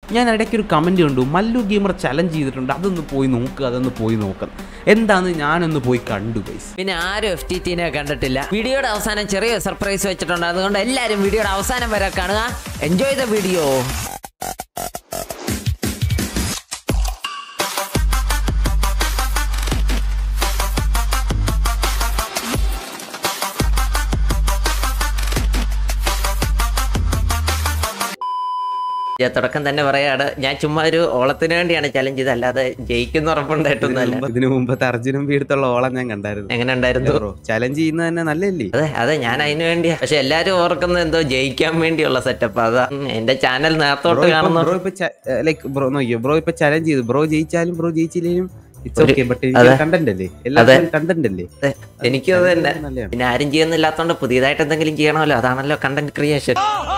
ഞാൻ ഇടയ്ക്ക് ഒരു കമൻറ്റ് കണ്ടു മല്ലു ഗെയിമർ ചലഞ്ച് ചെയ്തിട്ടുണ്ട് അതൊന്ന് പോയി നോക്കുക അതൊന്ന് പോയി നോക്കാം എന്താന്ന് ഞാനൊന്ന് പോയി കണ്ടു ഗൈസ് പിന്നെ ആരും എഫ് ടി ടിനെ കണ്ടിട്ടില്ല വീഡിയോയുടെ അവസാനം ചെറിയ സർപ്രൈസ് വെച്ചിട്ടുണ്ട് അതുകൊണ്ട് എല്ലാവരും വീഡിയോയുടെ അവസാനം വരെ കാണുക എൻജോയ് ദ വീഡിയോ ഞാൻ തുടക്കം തന്നെ പറയാണ് ഞാൻ ചുമ്മാ ഒരു ഓളത്തിന് വേണ്ടിയാണ് ചലഞ്ച് ചെയ്തത് അല്ലാതെ ജയിക്കുന്ന ഉറപ്പുണ്ടായിട്ടൊന്നുമല്ല ഇതിനു മുമ്പത്തെ അർജുനും വീടത്തുള്ള ഓളം ഞാൻ കണ്ടായിരുന്നു എങ്ങനെ ഉണ്ടായിരുന്നു ബ്രോ ചലഞ്ച് ചെയ്യുന്നത് തന്നെ നല്ലല്ലേ അതെ അതെ ഞാൻ അതിന് വേണ്ടിയാ പക്ഷെ എല്ലാരും ഓർക്കുന്നത് എന്തോ ജയിക്കാൻ വേണ്ടിയുള്ള സെറ്റപ്പ് അതാ ഉം, എന്റെ ചാനൽ നേരത്തോട്ട് കാണുന്നു ബ്രോ ഇപ്പൊ ലൈക്ക് ബ്രോ നോക്കിയോ ബ്രോ ഇപ്പൊ ചലഞ്ച് ചെയ്തു ബ്രോ ജയിച്ചാലും ബ്രോ ജയിച്ചില്ലേലും ഇറ്റ്സ് ഒരു- ഓക്കെ ബട്ട് അതെ. കണ്ടന്റ് അല്ലേ എല്ലാവരും കണ്ടന്റ് അല്ലേ അതെ, എനിക്കും അത് തന്നെ നല്ലതാണ്. പിന്നെ ആരും ചെയ്യുന്നില്ലാത്തോണ്ട് പുതിയതായിട്ട് എന്തെങ്കിലും ചെയ്യണമല്ലോ അതാണല്ലോ കണ്ടന്റ് ക്രിയേഷൻ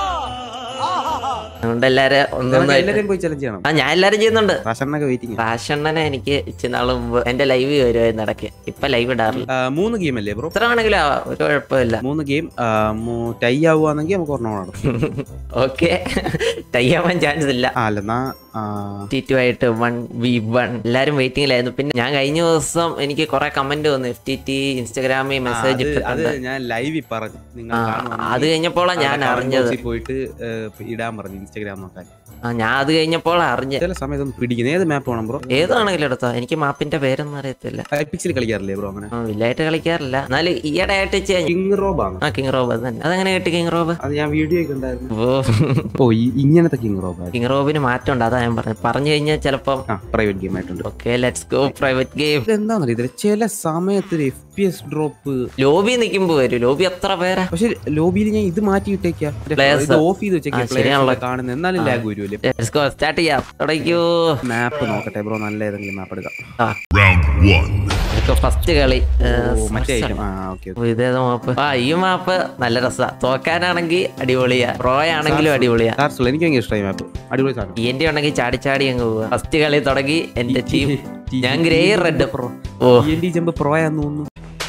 അതുകൊണ്ട് എല്ലാരും ഒന്നൊന്നും എല്ലാരും പോയി ചലഞ്ച് ചെയ്യണം ആ ഞാൻ എല്ലാരും ചെയ്യുന്നുണ്ട് റഷണ്ണൊക്കെ വെയിറ്റിംഗ് ഫാഷണ്ണനെ എനിക്ക് ഇച്ചിരി നാൾ മുമ്പ് എന്റെ ലൈവ് വരുമായിരുന്നു ഇടയ്ക്ക് ഇപ്പൊ ലൈവ് ഇടാറില്ല മൂന്ന് ഗെയിം അല്ലേ ബ്രോ എത്ര വേണമെങ്കിലും ആവാം ഒരു കുഴപ്പമില്ല മൂന്ന് ഗെയിം ടൈ ആവുകയാണെങ്കിൽ നമുക്ക് ഒരെണ്ണം നടക്കും ഓക്കെ തയ്യാവാൻ ചാൻസ് ഇല്ല ആ അല്ല എന്നാ ആ, ടി ടു ആയിട്ട് വൺ വി വൺ എല്ലാരും വെയിറ്റിംഗിലായിരുന്നു പിന്നെ ഞാൻ കഴിഞ്ഞ ദിവസം എനിക്ക് കുറെ കമന്റ് വന്നു എഫ് ടി ടി ഇൻസ്റ്റഗ്രാമിൽ മെസ്സേജ് അത് അത് ഇട്ടിട്ടുണ്ട് ഞാൻ ലൈവിൽ പറഞ്ഞു നിങ്ങൾ ആ, കാണുവാണെങ്കിൽ അത് കഴിഞ്ഞപ്പോഴാണ് ഞാൻ അവിടെ comment അറിഞ്ഞത് box ൽ പോയിട്ട് ഏ, ഇടാൻ പറഞ്ഞു ഇൻസ്റ്റാഗ്രാം നോക്കാൻ ആ, ഞാൻ അത് കഴിഞ്ഞപ്പോൾ അറിഞ്ഞത് ചില സമയത്ത് ഒന്ന് പിടിക്കുന്നത് ഏത് മാപ്പ് വേണം ബ്രോ ഏതാണെങ്കിലും എടുത്തോ എനിക്ക് മാപ്പിന്റെ പേരൊന്നും അറിയത്തില്ല പിക്സിൽ കളിക്കാറില്ലേ ബ്രോ അങ്ങനെ ആ, വില്ലായിട്ട് കളിക്കാറില്ല എന്നാലും ഈയിടെ ആയിട്ട് ചെയ്യാൻ കിങ് റോബ് ആണ് ആ കിങ് റോബ് അത് തന്നെ അതെങ്ങനെ കിട്ടി കിങ് റോബ് അത് ഞാൻ വീഡിയോ ഒക്കെ ഉണ്ടായിരുന്നു ഓ ഓ ഈ- ഇങ്ങനത്തെ കിങ് റോബ് ആയിരുന്നു കിങ് റോബിന് മാറ്റമുണ്ട് അതാ ഞാൻ പറഞ്ഞത് പറഞ്ഞു കഴിഞ്ഞാൽ ചിലപ്പം ആ പ്രൈവറ്റ് ഗെയിം ആയിട്ടുണ്ട് okay let's go private game ഇതെന്താണെന്ന് അറിയത്തില്ല ചില സമയത്ത് ഒരു F P S drop lobby നിൽക്കുമ്പോ വരും ലോബി എത്ര പേരാ പക്ഷെ ലോബിയിൽ ഞാൻ ഇത് മാറ്റി ഇട്ടേക്കാ Players. ഇത് ഓഫ് ചെയ്ത് വെച്ചേക്കാ ആ, ശരിയാണല്ലോ. കാണുന്നത് എന്നാലും ലാഗ് വരുമല്ലേ ലെറ്റ്സ് ഗോ സ്റ്റാർട്ട് ചെയ്യാം തുടങ്ങിക്കോ മാപ്പ് നോക്കട്ടെ ബ്രോ നല്ല ഏതെങ്കിലും മാപ്പ് എടുക്കാം ആ Round one. ഫസ്റ്റ് കളി ഏ, ഓ മറ്റേ ഐറ്റം ആ ഓക്കെ ഓ, ഇതേതോ മാപ്പ് ആ ഈ മാപ്പ് നല്ല രസാ തോക്കാനാണെങ്കിൽ അടിപൊളിയാ പ്രോ ആണെങ്കിലും അടിപൊളിയാ കാർസുള്ള എനിക്ക് ഭയങ്കര ഇഷ്ടമായി മാപ്പ് അടിപൊളി സാധനം ടി എൻ ടി ഉണ്ടെങ്കിൽ ചാടി ചാടി അങ്ങ് പോവുക ഫസ്റ്റ് കളി തുടങ്ങി എന്റെ ടീം ഞാൻ grey red O D jump pro ആന്ന് തോന്നുന്നു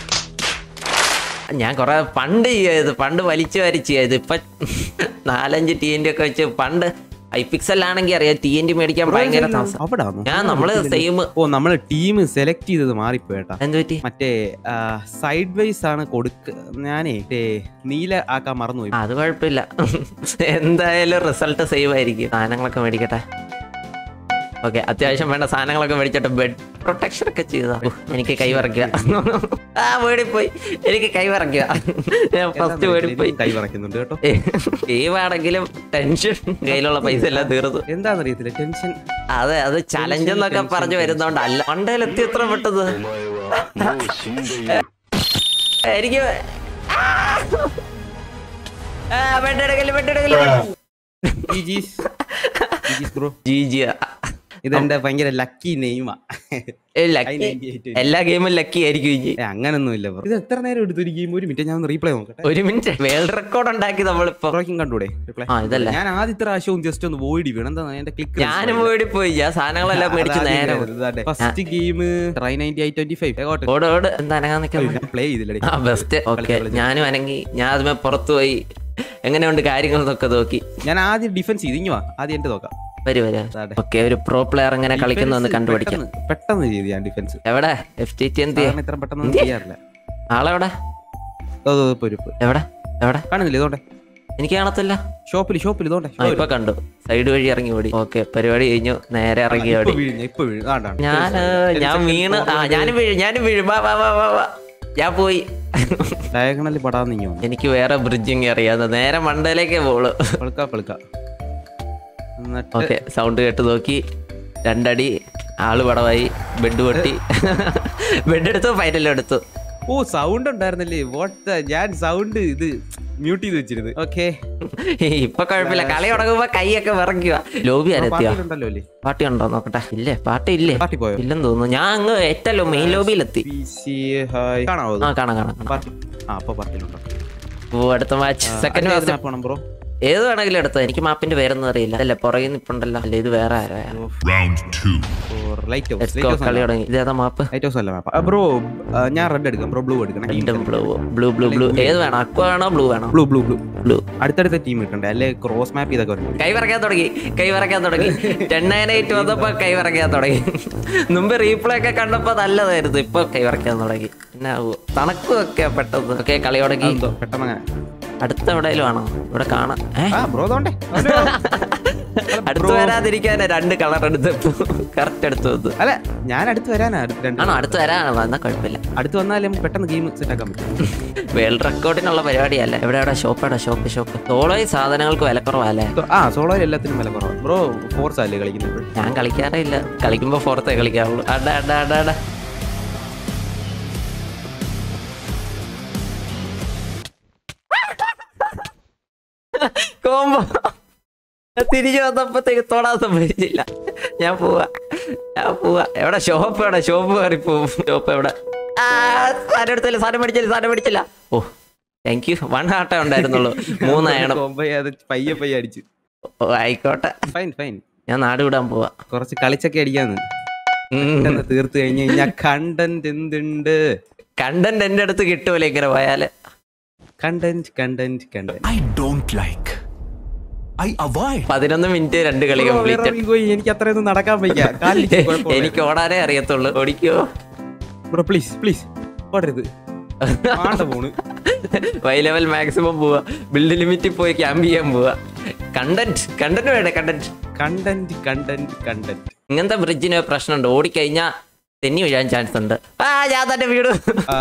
ഞാൻ കൊറേ പണ്ട് ചെയ്ത് പണ്ട് വലിച്ചു വരച്ച് ചെയ്ത് ഇപ്പൊ നാലഞ്ച് ടി എൻ ടി ഒക്കെ വെച്ച് പണ്ട് ഐ പിക്സൽ ആണെങ്കിൽ അറിയാം ടി എൻ ടി മേടിക്കാൻ ഭയങ്കര താമസം അവിടെ ഞാൻ നമ്മള് സെയിം ഓ നമ്മള് ടീം സെലക്ട് ചെയ്തത് മാറിപ്പോയേട്ടാ എന്ത് പറ്റി മറ്റേ സൈഡ് വൈസ് ആണ് കൊടുക്ക ഞാനേ മറ്റേ നീല ആക്കാൻ മറന്നുപോയി ആ, അത് കുഴപ്പമില്ല എന്തായാലും റിസൾട്ട് സേവ് ആയിരിക്കും സാധനങ്ങളൊക്കെ മേടിക്കട്ടെ ഓക്കെ അത്യാവശ്യം വേണ്ട സാധനങ്ങളൊക്കെ മേടിച്ചിട്ട് ബെഡ് പ്രൊട്ടക്ഷൻ ഒക്കെ ചെയ്താ ഉഹ്, എനിക്ക് കൈ വറക്കുക ആ പോയി എനിക്ക് കൈ വറക്കുക ഞാൻ ഫസ്റ്റ് പോയി കൈ പറക്കുന്നുണ്ട് കേട്ടോ ഗെയിം ആണെങ്കിലും ടെൻഷൻ കയ്യിലുള്ള പൈസ എല്ലാം തീർന്നു എന്താണെന്നറിയത്തില്ല ടെൻഷൻ അതെ അത് ചലഞ്ച് എന്നൊക്കെ പറഞ്ഞു വരുന്നോണ്ടല്ല മണ്ടയിലെത്തി എത്ര പെട്ടത് എനിക്ക് ആ, വെട്ടെടുക്കല്, വെട്ടെടുക്കല്. ബ്രോ ജി ജി ഇതെന്റെ ഭയങ്കര ലക്കി നെയ്മാ ഏ, lucky. എല്ലാ ഗെയിമും ലക്കി ആയിരിക്കും ഇനി അങ്ങനൊന്നും ഇല്ല ബ്രോ ഇത് എത്ര നേരം എടുത്തു ഒരു ഗെയിം ഒരു മിനിറ്റ് ഞാൻ ഒന്ന് റീപ്ലേ നോക്കട്ടെ ഒരു മിനിറ്റ് വേൾഡ് റെക്കോർഡ് ഉണ്ടാക്കി നമ്മളിപ്പോ പ്രോക്കിങ് കണ്ടൂടെ റിപ്ലൈ ആ ഇതല്ല ഞാൻ ആദ്യത്തെ പ്രാവശ്യവും ജസ്റ്റ് ഒന്ന് വോയിഡ് വീണം എന്താ എന്റെ ക്ലിക്ക് ഞാനും പോയി പോയി ഞാൻ സാധനങ്ങളെല്ലാം മേടിച്ച് നേരെ first game try ninety I twenty five ഓട് ഓട് എന്താ അനങ്ങാൻ നിൽക്കുന്നത് ഞാൻ പ്ലേ ചെയ്തില്ലേ ആ ബെസ്റ്റ് ഓക്കെ ഞാനും അനങ്ങി ഞാൻ അതുമേ പുറത്തു പോയി എങ്ങനെയുണ്ട് കാര്യങ്ങൾ എന്നൊക്കെ നോക്കി ഞാൻ ആദ്യം ഡിഫൻസ് ചെയ്ത് ഇങ്ങ് വാ ആദ്യം എന്റെ നോക്കാം വരൂ വരാ അതാടെ. ഓക്കെ ഒരു പ്രോ പ്ലെയർ എങ്ങനെ കളിക്കുന്നു എന്ന് Defense കണ്ടുപിടിക്കാം പെട്ടെന്ന്- പെട്ടെന്ന് ചെയ്ത് ഞാൻ ഡിഫൻസ് എവിടെ എഫ് ടി ടി എന്ത് ചെയ്യും? ഇത്ര പെട്ടെന്ന് ചെയ്യാറില്ല ആളെവിടെ ഓ, ഓ, ഇപ്പൊ ഒരു- ഇപ്പൊ. എവിടെ എവിടെ കാണുന്നില്ല ഇതോടെ എനിക്ക് കാണത്തില്ല ഷോപ്പിൽ ഷോപ്പിൽ ഇതോടെ ആ ഇപ്പൊ കണ്ടു സൈഡ് വഴി ഇറങ്ങി ഓടി ഓക്കെ പരിപാടി കഴിഞ്ഞു നേരെ ഇറങ്ങി ഇപ്പൊ ഓടി വീഴും ഇപ്പൊ വീഴും ആണ്ടാണ് ഞാൻ ഞാൻ വീണ് ആ ഞാനും വീഴും ഞാനും വീഴും വാ വാ വാ വാ വാ ഞാൻ പോയി ഡയഗണലി പടാന്ന് ഇങ്ങ് വന്നു എനിക്ക് വേറെ ബ്രിഡ്ജിങ് അറിയാതെ നേരെ മണ്ടയിലേക്കേ പോളു പെളുക്ക പെളുക്ക എന്നിട്ട് ഓക്കെ സൗണ്ട് കേട്ട് നോക്കി രണ്ടടി ആള് പടവായി ബെഡ് പൊട്ടി ബെഡ് എടുത്തു ഫൈനലും എടുത്തു ഓ സൗണ്ട് ഉണ്ടായിരുന്നല്ലേ വാട്ട് ഞാൻ സൗണ്ട് ഇത് മ്യൂട്ട് ചെയ്ത് വെച്ചിരുന്നു ഓക്കെ ഇപ്പൊ കുഴപ്പമില്ല കളി തുടങ്ങുമ്പോ കൈയൊക്കെ വിറയ്ക്കുക ലോബി ആരെത്തിയാ ഉണ്ടല്ലോ അല്ലേ പാർട്ടി ഉണ്ടോ നോക്കട്ടെ ഇല്ലേ പാർട്ടി ഇല്ലേ പാർട്ടി പോയോ ഇല്ലെന്ന് തോന്നുന്നു ഞാൻ അങ്ങ് ഏറ്റല്ലോ മെയിൻ ലോബിയിലെത്തി PC, hi. കാണാവോ ആ കാണാം കാണാം കാണാം പാർട്ടി ആ അപ്പൊ പാർട്ടിയിലുണ്ടോ ഓ അടുത്ത മാച്ച് സെക്കൻഡ് മാച്ച് മാപ്പ് വേണം ബ്രോ ഏത് വേണമെങ്കിലും എടുത്തോ എനിക്ക് മാപ്പിന്റെ പേരൊന്നും അറിയില്ല അല്ലേ പുറകിൽ നിപ്പുണ്ടല്ലോ അല്ല ഇത് വേറെ ആരോ Round two. Lighthouse Let's light go, house കളി തുടങ്ങി ഇതേതാ മാപ്പ് ലൈറ്റ് ഹൗസ് അല്ല മാപ്പ് ബ്രോ ഞാൻ റെഡ് എടുക്കാം ബ്രോ ബ്ലൂ എടുക്കണം രണ്ടും ബ്ലൂ ബ്ലൂ ബ്ലൂ ബ്ലൂ ഏത് വേണം അക്വ വേണോ ബ്ലൂ വേണോ ബ്ലൂ ബ്ലൂ ബ്ലൂ ബ്ലൂ അടുത്തടുത്ത ടീം ഇട്ടുണ്ട് അല്ലെ ക്രോസ് മാപ്പ് ഇതൊക്കെ വരും കൈ പറക്കാൻ തുടങ്ങി കൈ പറക്കാൻ തുടങ്ങി ടെൻ നയൻ എയ്റ്റ് വന്നപ്പോ കൈ പറക്കാൻ തുടങ്ങി മുമ്പ് റീപ്ലേ ഒക്കെ കണ്ടപ്പോ നല്ലതായിരുന്നു ഇപ്പൊ കൈ പറക്കാൻ തുടങ്ങി പിന്നെ തണുക്കൊക്കെ പെട്ടെന്ന് ഓക്കെ കളി തുടങ്ങി എന്തോ പെട്ടെന്ന് അങ്ങനെ അടുത്ത എവിടെയെങ്കിലും ആണോ ഇവിടെ കാണാം ഏ ആ ബ്രോ തോണ്ടേ അടുത്ത് വരാതിരിക്കാനാ രണ്ട് കളർ എടുത്ത് കറക്റ്റ് എടുത്ത് വന്നു അല്ല ഞാൻ അടുത്ത് വരാനാ അടുത്ത് രണ്ട് ആണോ അടുത്ത് വരാനാണോ എന്നാ കുഴപ്പമില്ല അടുത്ത് വന്നാലും പെട്ടെന്ന് ഗെയിം സെറ്റ് ആക്കാൻ പറ്റും വേൾഡ് റെക്കോർഡിനുള്ള പരിപാടിയല്ലേ എവിടെ എവിടെ ഷോപ്പ് എവിടെ ഷോപ്പ് ഷോപ്പ് സോളോയി സാധനങ്ങൾക്ക് വില കുറവല്ലേ So, ആ സോളോ എല്ലാത്തിനും വില കുറവാണ് ബ്രോ ഫോർസ് അല്ലേ കളിക്കുന്നത് ഞാൻ കളിക്കാറേ ഇല്ല കളിക്കുമ്പോ ഫോർത്തേ കളിക്കാറുള്ളൂ അട അട അട അട കോമ്പോ തിരിച്ചു വന്നപ്പോഴത്തേക്ക് തൊടാൻ സമ്മതിച്ചില്ല ഞാൻ പോവാ ഞാൻ പോവാ എവിടെ ഷോപ്പ് എവിടെ ഷോപ്പ് കയറി പോവും ഷോപ്പ് എവിടെ ആ സാധനം എടുത്തില്ല സാധനം മേടിച്ചില്ല സാധനം മേടിച്ചില്ല ഓ താങ്ക് യു വൺ ഹാർട്ടേ ഉണ്ടായിരുന്നുള്ളൂ മൂന്നായണം കോമ്പോ അത് പയ്യെ പയ്യെ അടിച്ച് ഓ ആയിക്കോട്ടെ ഫൈൻ ഫൈൻ ഞാൻ നാട് വിടാൻ പോവാ കുറച്ച് കളിച്ചൊക്കെ അടിക്കാന്ന് ഉം. പെട്ടെന്ന് തീർത്ത് കഴിഞ്ഞ് കഴിഞ്ഞാൽ കണ്ടന്റ് എന്തുണ്ട് കണ്ടന്റ് എന്റെ അടുത്ത് കിട്ടൂല ഇങ്ങനെ പോയാല് content content content I don't like. I avoid. പതിനൊന്ന് മിനിറ്റ് രണ്ട് കളി കംപ്ലീറ്റ് എനിക്ക് അത്രയൊന്നും നടക്കാൻ വയ്യ എനിക്ക് ഓടാനേ അറിയത്തുള്ളൂ ഓടിക്കോ ബ്രോ പ്ലീസ് പ്ലീസ് ഓടരുത് ആണ്ട പോണ് വൈ ലെവൽ മാക്സിമം പോവാ ബിൽഡ് ലിമിറ്റിൽ പോയി ക്യാമ്പ് ചെയ്യാൻ പോവാ കണ്ടന്റ് കണ്ടന്റ് വേണ്ടേ കണ്ടന്റ് കണ്ടന്റ് കണ്ടന്റ് കണ്ടന്റ് ഇങ്ങനത്തെ ബ്രിഡ്ജിന് പ്രശ്നമുണ്ട് ഓടിക്കഴിഞ്ഞാ തെന്നി വീഴാൻ ചാൻസ് ഉണ്ട് ആ ഞാൻ തന്നെ വീട്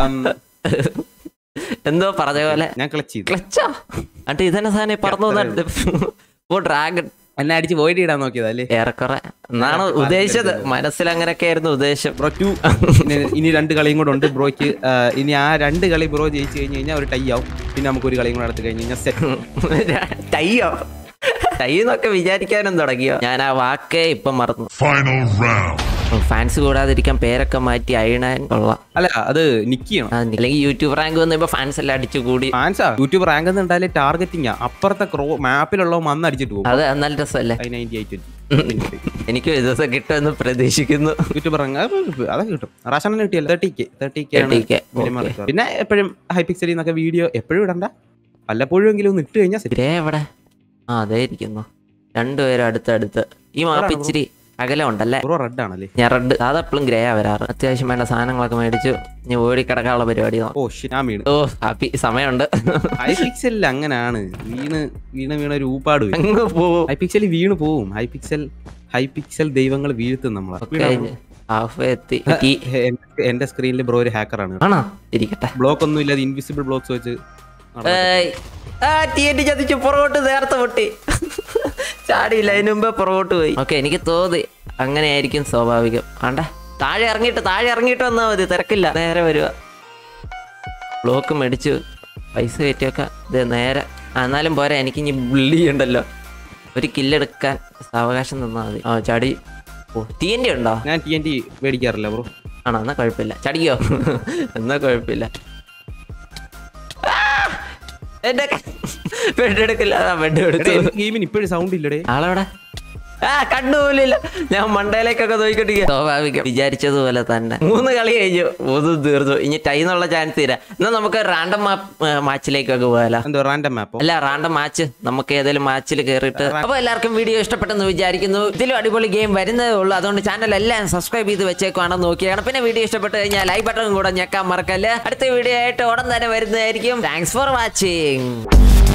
എന്തോ പറഞ്ഞ പോലെ ഞാൻ ക്ലച്ച് ചെയ്തു ക്ലച്ചാ എന്നിട്ട് ഇതന്നെ സാധനം പറന്നു വന്നിട്ട് ഓ ഡ്രാഗൺ എന്നെ അടിച്ച് വോയിഡ് ഇടാൻ നോക്കിയതാ അല്ലേ ഏറെക്കുറെ എന്നാണ് ഉദ്ദേശിച്ചത് മനസ്സിൽ അങ്ങനെയൊക്കെ ആയിരുന്നു ഉദ്ദേശം ബ്രോ ടു ഇനി രണ്ട് കളിയും കൂടെ ഉണ്ട് ബ്രോയ്ക്ക് ആ, ഇനി ആ രണ്ട് കളി ബ്രോ ജയിച്ചു കഴിഞ്ഞ് കഴിഞ്ഞാൽ ഒരു ടൈ ആവും പിന്നെ നമുക്ക് ഒരു കളിയും കൂടെ നടത്തി കഴിഞ്ഞ് കഴിഞ്ഞാൽ സെറ്റ് ടൈയോ ടൈ എന്നൊക്കെ വിചാരിക്കാനും തുടങ്ങിയോ ഞാൻ ആ വാക്കേ ഇപ്പം മറന്നു Final round. ഫാൻസ് കൂടാതിരിക്കാൻ പേരൊക്കെ മാറ്റി അയണാൻ കൊള്ളാം അല്ല അത് നിക്കണം ആ, അല്ലെങ്കിൽ യൂട്യൂബ് റാങ്ക് വന്നപ്പോ ഫാൻസ് എല്ലാം അടിച്ചു കൂടി ഫാൻസാ യൂട്യൂബ് റാങ്ക് എന്ന് ഉണ്ടായാലേ ടാർഗറ്റിംഗ് അപ്പുറത്തെ ക്രോ മാപ്പിലുള്ള വന്ന് അടിച്ചിട്ട് പോകും അത് നല്ല രസമല്ലേ നയൻറ്റി എയ്റ്റ് എനിക്ക് ഒരു ദിവസം കിട്ടുമെന്ന് പ്രതീക്ഷിക്കുന്നു യൂട്യൂബ് റാങ്ക് അതൊക്കെ കിട്ടും റാഷണൽ കിട്ടിയല്ലോ thirty K thirty K 30K, okay. പിന്നെ എപ്പോഴും ഹൈ പിക്സലിൽ നിന്നൊക്കെ വീഡിയോ എപ്പോഴും ഇടണ്ട വല്ലപ്പോഴും എങ്കിലും ഒന്ന് ഇട്ട് കഴിഞ്ഞാൽ സെറ്റ് ഗ്രേ എവിടെ ആ അതേ ഇരിക്കുന്നു രണ്ടുപേരും അടുത്തടുത്ത് ഈ മാപ്പ് ഇച്ചിരി അകലം ഉണ്ടല്ലേ ബ്രോ റെഡ് ആണല്ലേ ഞാൻ റെഡ് സാധാ എപ്പോഴും ഗ്രേ ആ വരാറ് അത്യാവശ്യം വേണ്ട സാധനങ്ങളൊക്കെ മേടിച്ചു ഇനി ഓടി കിടക്കാനുള്ള പരിപാടി നോക്കാം. ഓ shit, ഞാൻ വീണ് ഓ ഹാപ്പി സമയമുണ്ട് ഹൈ പിക്സലിൽ അങ്ങനാണ് വീണ് വീണ് വീണ ഒരു ഊപ്പാട് വരും അങ്ങ് പോവും ഹൈ പിക്സലിൽ വീണ് പോവും ഹൈ പിക്സൽ ഹൈ പിക്സൽ ദൈവങ്ങൾ വീഴ്ത്തും നമ്മളെ കഴിഞ്ഞ് ഹാഫ് എത്തി ഈ എന്റെ- എന്റെ സ്ക്രീനിൽ ബ്രോ ഒരു ഹാക്കറാണ് ആണോ ഇരിക്കട്ടെ ബ്ലോക്ക് ഒന്നും ഇല്ലാതെ ഇൻവിസിബിൾ ബ്ലോക്സ് വെച്ച് നടക്കും. ഏയ്. ആ ടി ചതിച്ചു പുറകോട്ട് നേരത്തെ പൊട്ടി ചാടിയില്ല അതിന് മുമ്പേ പുറകോട്ട് പോയി ഓക്കെ എനിക്ക് തോന്നി അങ്ങനെയായിരിക്കും സ്വാഭാവികം ആണ്ട താഴെ ഇറങ്ങിയിട്ട് താഴെ ഇറങ്ങിയിട്ട് വന്നാൽ മതി തിരക്കില്ല നേരെ വരിക ബ്ലോക്ക് മേടിച്ചു പൈസ കയറ്റിയൊക്കെ ഇത് നേരെ ആ, എന്നാലും പോരാ എനിക്ക് ഇനി ബിള്ളി ഉണ്ടല്ലോ ഒരു കില്ലെടുക്കാൻ സാവകാശം തന്നാൽ മതി ആ ചാടി ഓ ടി എൻ്റെ ഉണ്ടോ ഞാൻ ടി എൻ ടി മേടിക്കാറില്ല ബ്രോ ആണോ എന്നാ കുഴപ്പമില്ല ചടിക്കോ എന്നാ കുഴപ്പമില്ല ആ! എന്റെ ബെഡ് എടുക്കില്ല ബെഡ് എടുത്തു ഗെയിമിന് ഇപ്പോഴും സൗണ്ട് ഇല്ലടേ ആളെവിടെ ആ കണ്ടുപോലില്ല ഞാൻ മണ്ടയിലേക്കൊക്കെ നോക്കിക്കൊണ്ടിരിക്കുക സ്വാഭാവികം വിചാരിച്ചതുപോലെ തന്നെ മൂന്ന് കളി കഴിഞ്ഞു മൂന്ന് തീർന്നു ഇനി ടൈന്നുള്ള ചാൻസ് തരാം എന്നാൽ നമുക്ക് റാൻഡം മാച്ചിലേക്കൊക്കെ പോകാലോ എന്തോ റാൻഡം മാപ്പോ അല്ല റാൻഡം മാച്ച് നമുക്ക് ഏതെങ്കിലും മാച്ചിൽ കയറിയിട്ട് അപ്പോൾ എല്ലാവർക്കും വീഡിയോ ഇഷ്ടപ്പെട്ടെന്ന് വിചാരിക്കുന്നു ഇതിലും അടിപൊളി ഗെയിം വരുന്നതേ ഉള്ളൂ അതുകൊണ്ട് ചാനൽ എല്ലാം സബ്സ്ക്രൈബ് ചെയ്ത് വെച്ചേക്കുവാണെന്ന് നോക്കിയാണ് പിന്നെ വീഡിയോ ഇഷ്ടപ്പെട്ട് കഴിഞ്ഞാൽ ലൈക്ക് ബട്ടൺ കൂടെ ഞെക്കാൻ മറക്കല്ലേ അടുത്ത വീഡിയോ ആയിട്ട് ഉടൻ തന്നെ വരുന്നതായിരിക്കും താങ്ക്സ് ഫോർ വാച്ചിങ്